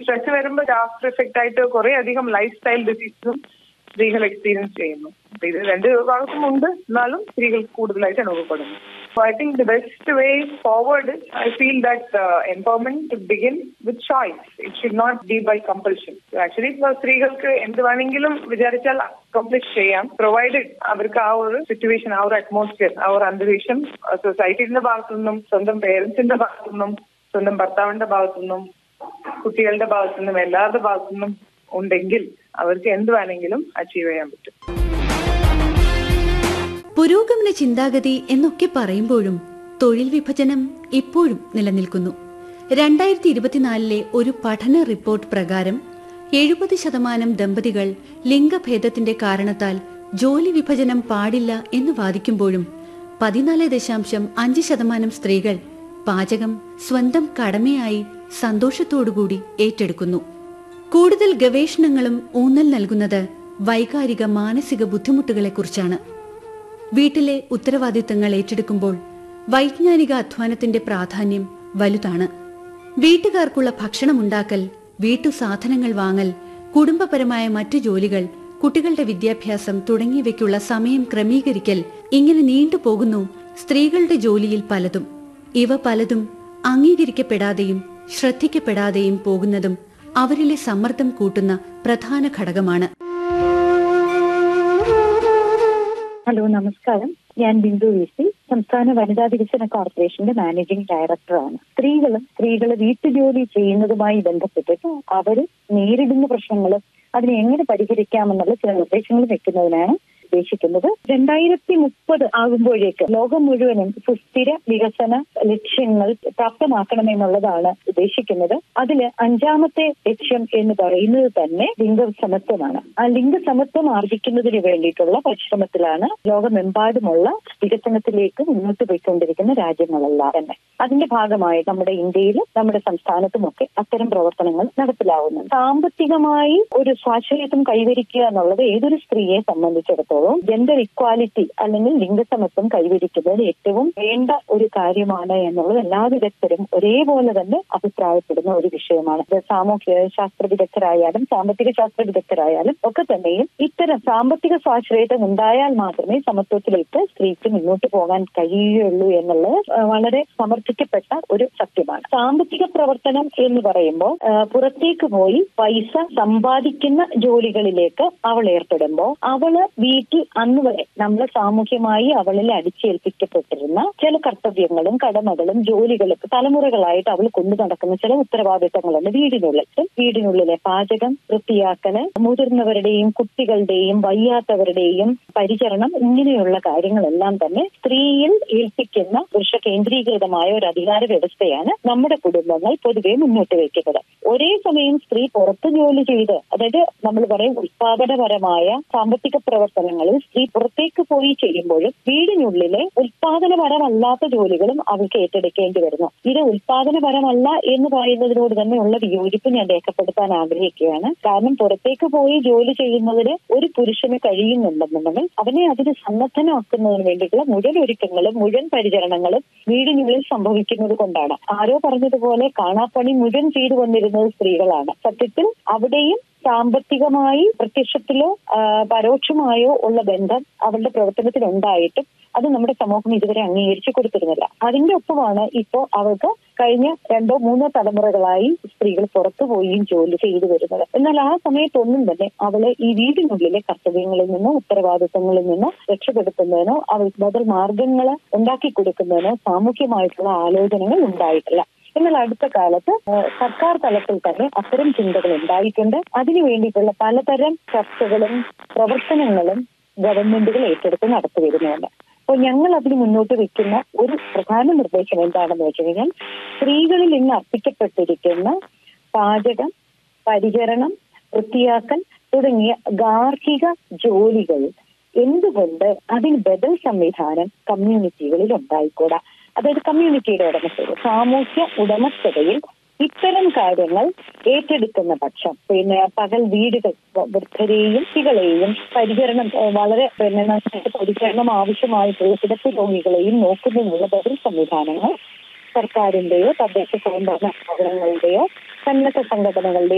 stress വരുമ്പോൾ after effect ആയിട്ട് കുറെ അധികം ലൈഫ് സ്റ്റൈൽ ഡിസീസും സ്ത്രീകൾ എക്സ്പീരിയൻസ് ചെയ്യുന്നു അപ്പൊ ഇത് രണ്ട് ഭാഗത്തും ഉണ്ട് എന്നാലും സ്ത്രീകൾ കൂടുതലായിട്ട് അനുഭവപ്പെടുന്നു so I think the best way forward I feel that empowerment to begin with choice it should not be by compulsion actually ഇപ്പോൾ സ്ത്രീകൾക്ക് എന്ത് വേണമെങ്കിലും വിചാരിച്ചാൽ അക്കംപ്ലിഷ് ചെയ്യാം പ്രൊവൈഡഡ് അവർക്ക് ആ ഒരു സിറ്റുവേഷൻ ആ ഒരു അറ്റ്മോസ്ഫിയർ ആ ഒരു അന്തരീക്ഷം സൊസൈറ്റിയുടെ ഭാഗത്തു നിന്നും സ്വന്തം പേരൻസിന്റെ ഭാഗത്തു നിന്നും സ്വന്തം ഭർത്താവിന്റെ ഭാഗത്തു നിന്നും കുട്ടികളുടെ ഭാഗത്തു നിന്നും എല്ലാവരുടെ ഭാഗത്തു നിന്നും ഉണ്ടെങ്കിൽ അവർക്ക് എന്ത് വേണമെങ്കിലും അച്ചീവ് ചെയ്യാൻ പറ്റും പുരോഗമന ചിന്താഗതി എന്നൊക്കെ പറയുമ്പോഴും തൊഴിൽ വിഭജനം ഇപ്പോഴും നിലനിൽക്കുന്നു രണ്ടായിരത്തി ഇരുപത്തിനാലിലെ ഒരു പഠന റിപ്പോർട്ട് പ്രകാരം എഴുപത് ശതമാനം ദമ്പതികൾ ലിംഗഭേദത്തിന്റെ കാരണത്താൽ ജോലി വിഭജനം പാടില്ല എന്ന് വാദിക്കുമ്പോഴും പതിനാല് ദശാംശം അഞ്ച് ശതമാനം സ്ത്രീകൾ പാചകം സ്വന്തം കടമയായി സന്തോഷത്തോടുകൂടി ഏറ്റെടുക്കുന്നു കൂടുതൽ ഗവേഷണങ്ങളും ഊന്നൽ നൽകുന്നത് വൈകാരിക മാനസിക ബുദ്ധിമുട്ടുകളെക്കുറിച്ചാണ് വീട്ടിലെ ഉത്തരവാദിത്തങ്ങൾ ഏറ്റെടുക്കുമ്പോൾ വൈജ്ഞാനിക അധ്വാനത്തിന്റെ പ്രാധാന്യം വലുതാണ് വീട്ടുകാർക്കുള്ള ഭക്ഷണമുണ്ടാക്കൽ വീട്ടു സാധനങ്ങൾ വാങ്ങൽ കുടുംബപരമായ മറ്റു ജോലികൾ കുട്ടികളുടെ വിദ്യാഭ്യാസം തുടങ്ങിയവയ്ക്കുള്ള സമയം ക്രമീകരിക്കൽ ഇങ്ങനെ നീണ്ടുപോകുന്നു സ്ത്രീകളുടെ ജോലിയിൽ പലതും ഇവ പലതും അംഗീകരിക്കപ്പെടാതെയും ശ്രദ്ധിക്കപ്പെടാതെയും പോകുന്നതും അവരിലെ സമ്മർദ്ദം കൂട്ടുന്ന പ്രധാന ഘടകമാണ് ഹലോ നമസ്കാരം ഞാൻ ബിന്ദു വി സി സംസ്ഥാന വനിതാ വികസന കോർപ്പറേഷന്റെ മാനേജിംഗ് ഡയറക്ടറാണ് സ്ത്രീകളും സ്ത്രീകൾ വീട്ടുജോലി ചെയ്യുന്നതുമായി ബന്ധപ്പെട്ടിട്ട് അവർ നേരിടുന്ന പ്രശ്നങ്ങൾ അതിനെ എങ്ങനെ പരിഹരിക്കാമെന്നുള്ള ചില നിർദ്ദേശങ്ങൾ വെക്കുന്നതിനാണ് ഉദ്ദേശിക്കുന്നത് രണ്ടായിരത്തി മുപ്പത് ആകുമ്പോഴേക്ക് ലോകം മുഴുവനും സുസ്ഥിര വികസന ലക്ഷ്യങ്ങൾ പ്രാപ്തമാക്കണമെന്നുള്ളതാണ് ഉദ്ദേശിക്കുന്നത് അതിൽ അഞ്ചാമത്തെ ലക്ഷ്യം എന്ന് പറയുന്നത് തന്നെ ലിംഗസമത്വമാണ് ആ ലിംഗസമത്വം ആർജിക്കുന്നതിന് വേണ്ടിയിട്ടുള്ള പരിശ്രമത്തിലാണ് ലോകമെമ്പാടുമുള്ള വികസനത്തിലേക്ക് മുന്നോട്ട് പോയിക്കൊണ്ടിരിക്കുന്ന രാജ്യങ്ങളെല്ലാം തന്നെ അതിന്റെ ഭാഗമായി നമ്മുടെ ഇന്ത്യയിലും നമ്മുടെ സംസ്ഥാനത്തുമൊക്കെ അത്തരം പ്രവർത്തനങ്ങൾ നടപ്പിലാവുന്നു സാമ്പത്തികമായി ഒരു സ്വാശ്രയത്വം കൈവരിക്കുക എന്നുള്ളത് ഏതൊരു സ്ത്രീയെ സംബന്ധിച്ചിടത്തോളം ജെൻഡർ ഇക്വാലിറ്റി അല്ലെങ്കിൽ ലിംഗസമത്വം കൈവരിക്കുന്നത് ഏറ്റവും വേണ്ട ഒരു കാര്യമാണ് എന്നുള്ളത് എല്ലാ വിദഗ്ധരും ഒരേപോലെ തന്നെ അഭിപ്രായപ്പെടുന്ന ഒരു വിഷയമാണ് ഇത് സാമൂഹ്യ ശാസ്ത്ര വിദഗ്ധരായാലും സാമ്പത്തിക ശാസ്ത്ര വിദഗ്ധരായാലും ഒക്കെ തന്നെയും ഇത്തരം സാമ്പത്തിക സ്വാശ്രയത്വം ഉണ്ടായാൽ മാത്രമേ സമത്വത്തിലേക്ക് സ്ത്രീക്ക് മുന്നോട്ട് പോകാൻ കഴിയുകയുള്ളൂ എന്നുള്ളത് ആ, വളരെ സമർത്ഥിക്കപ്പെട്ട ഒരു സത്യമാണ് സാമ്പത്തിക പ്രവർത്തനം എന്ന് പറയുമ്പോൾ ആ, പുറത്തേക്ക് പോയി പൈസ സമ്പാദിക്കുന്ന ജോലികളിലേക്ക് അവൾ ഏർപ്പെടുമ്പോൾ അവള് വീട്ടിൽ അന്ന് വരെ നമ്മൾ സാമൂഹ്യമായി അവളിൽ അടിച്ചേൽപ്പിക്കപ്പെട്ടിരുന്ന ചില കർത്തവ്യങ്ങളും കടമകളും ജോലികളും തലമുറകളായിട്ട് അവൾ കൊണ്ടു നടക്കുന്ന ചില ഉത്തരവാദിത്തങ്ങളുണ്ട് വീടിനുള്ളിൽ വീടിനുള്ളിലെ പാചകം വൃത്തിയാക്കല് മുതിർന്നവരുടെയും കുട്ടികളുടെയും വയ്യാത്തവരുടെയും പരിചരണം ഇങ്ങനെയുള്ള കാര്യങ്ങളെല്ലാം തന്നെ സ്ത്രീയിൽ ഏൽപ്പിക്കുന്ന പുരുഷ കേന്ദ്രീകൃതമായ ഒരു അധികാര വ്യവസ്ഥയാണ് നമ്മുടെ കുടുംബങ്ങൾ പൊതുവെ മുന്നോട്ട് വയ്ക്കുന്നത് ഒരേ സമയം സ്ത്രീ പുറത്ത് ജോലി ചെയ്ത് അതായത് നമ്മൾ പറയും ഉത്പാദനപരമായ സാമ്പത്തിക പ്രവർത്തനങ്ങളിൽ സ്ത്രീ പുറത്തേക്ക് പോയി ചെയ്യുമ്പോഴും വീടിനുള്ളിലെ ഉത്പാദനപരമല്ലാത്ത ജോലികളും അവൾക്ക് ഏറ്റെടുക്കേണ്ടി വരുന്നു ഇത് ഉത്പാദനപരമല്ല എന്ന് പറയുന്നതിനോട് തന്നെയുള്ള വിയോജിപ്പ് ഞാൻ രേഖപ്പെടുത്താൻ ആഗ്രഹിക്കുകയാണ് കാരണം പുറത്തേക്ക് പോയി ജോലി ചെയ്യുന്നതിന് ഒരു പുരുഷന് കഴിയുന്നുണ്ടെന്നുണ്ടെങ്കിൽ അവനെ അതിന് സന്നദ്ധനാക്കുന്നതിന് വേണ്ടിയിട്ടുള്ള മുഴുവൻ ഒരുക്കങ്ങളും മുഴുവൻ പരിചരണങ്ങളും വീടിനുള്ളിൽ സംഭവിക്കുന്നത് കൊണ്ടാണ് ആരോ പറഞ്ഞതുപോലെ കാണാപ്പണി മുഴുവൻ ചെയ്തു വന്നിരുന്നത് സ്ത്രീകളാണ് സത്യത്തിൽ അവിടെയും സാമ്പത്തികമായി പ്രത്യക്ഷത്തിലോ ആ, പരോക്ഷമായോ ഉള്ള ബന്ധം അവളുടെ പ്രവർത്തനത്തിൽ ഉണ്ടായിട്ടും അത് നമ്മുടെ സമൂഹം ഇതുവരെ അംഗീകരിച്ചു കൊടുത്തിരുന്നില്ല അതിന്റെ ഒപ്പമാണ് ഇപ്പോൾ അവൾക്ക് കഴിഞ്ഞ രണ്ടോ മൂന്നോ തലമുറകളായി സ്ത്രീകൾ പുറത്തു പോയും ജോലി ചെയ്തു വരുന്നത് എന്നാൽ ആ സമയത്തൊന്നും തന്നെ അവളെ ഈ വീടിനുള്ളിലെ കർത്തവ്യങ്ങളിൽ നിന്നോ ഉത്തരവാദിത്തങ്ങളിൽ നിന്നോ രക്ഷപ്പെടുത്തുന്നതിനോ അവൾക്ക് ബദൽ മാർഗങ്ങൾ ഉണ്ടാക്കി കൊടുക്കുന്നതിനോ സാമൂഹ്യമായിട്ടുള്ള ആലോചനകൾ ഉണ്ടായിട്ടില്ല എന്നാൽ അടുത്ത കാലത്ത് ഏഹ്, സർക്കാർ തലത്തിൽ തന്നെ അത്തരം ചിന്തകൾ ഉണ്ടായിട്ടുണ്ട് അതിനു വേണ്ടിയിട്ടുള്ള പലതരം ചർച്ചകളും പ്രവർത്തനങ്ങളും ഗവൺമെന്റുകൾ ഏറ്റെടുത്ത് നടത്തി വരുന്നുണ്ട് അപ്പോൾ ഞങ്ങൾ അതിന് മുന്നോട്ട് വെക്കുന്ന ഒരു പ്രധാന നിർദ്ദേശം എന്താണെന്ന് വെച്ച് കഴിഞ്ഞാൽ സ്ത്രീകളിൽ ഇന്ന് അർപ്പിക്കപ്പെട്ടിരിക്കുന്ന പാചകം പരിചരണം വൃത്തിയാക്കൽ തുടങ്ങിയ ഗാർഹിക ജോലികൾ എന്തുകൊണ്ട് അതിന് ബദൽ സംവിധാനം കമ്മ്യൂണിറ്റികളിൽ ഉണ്ടായിക്കൂടാ അതായത് കമ്മ്യൂണിറ്റിയുടെ ഉടമസ്ഥത സാമൂഹ്യ ഉടമസ്ഥതയിൽ ഇത്തരം കാര്യങ്ങൾ ഏറ്റെടുക്കുന്ന പക്ഷം പിന്നെ പകൽ വീടുകൾ വൃദ്ധരെയും കുട്ടികളെയും പരിചരണം ഏഹ് വളരെ പിന്നെ നന്നായിട്ട് പരിചരണം ആവശ്യമായിട്ടുള്ള കിടപ്പ് രോഗികളെയും നോക്കുന്നതിനുള്ള ബദൽ സംവിധാനങ്ങൾ സർക്കാരിന്റെയോ തദ്ദേശ സ്വയംഭരണ സ്ഥാപനങ്ങളുടെയോ സന്നദ്ധ സംഘടനകളുടെയോ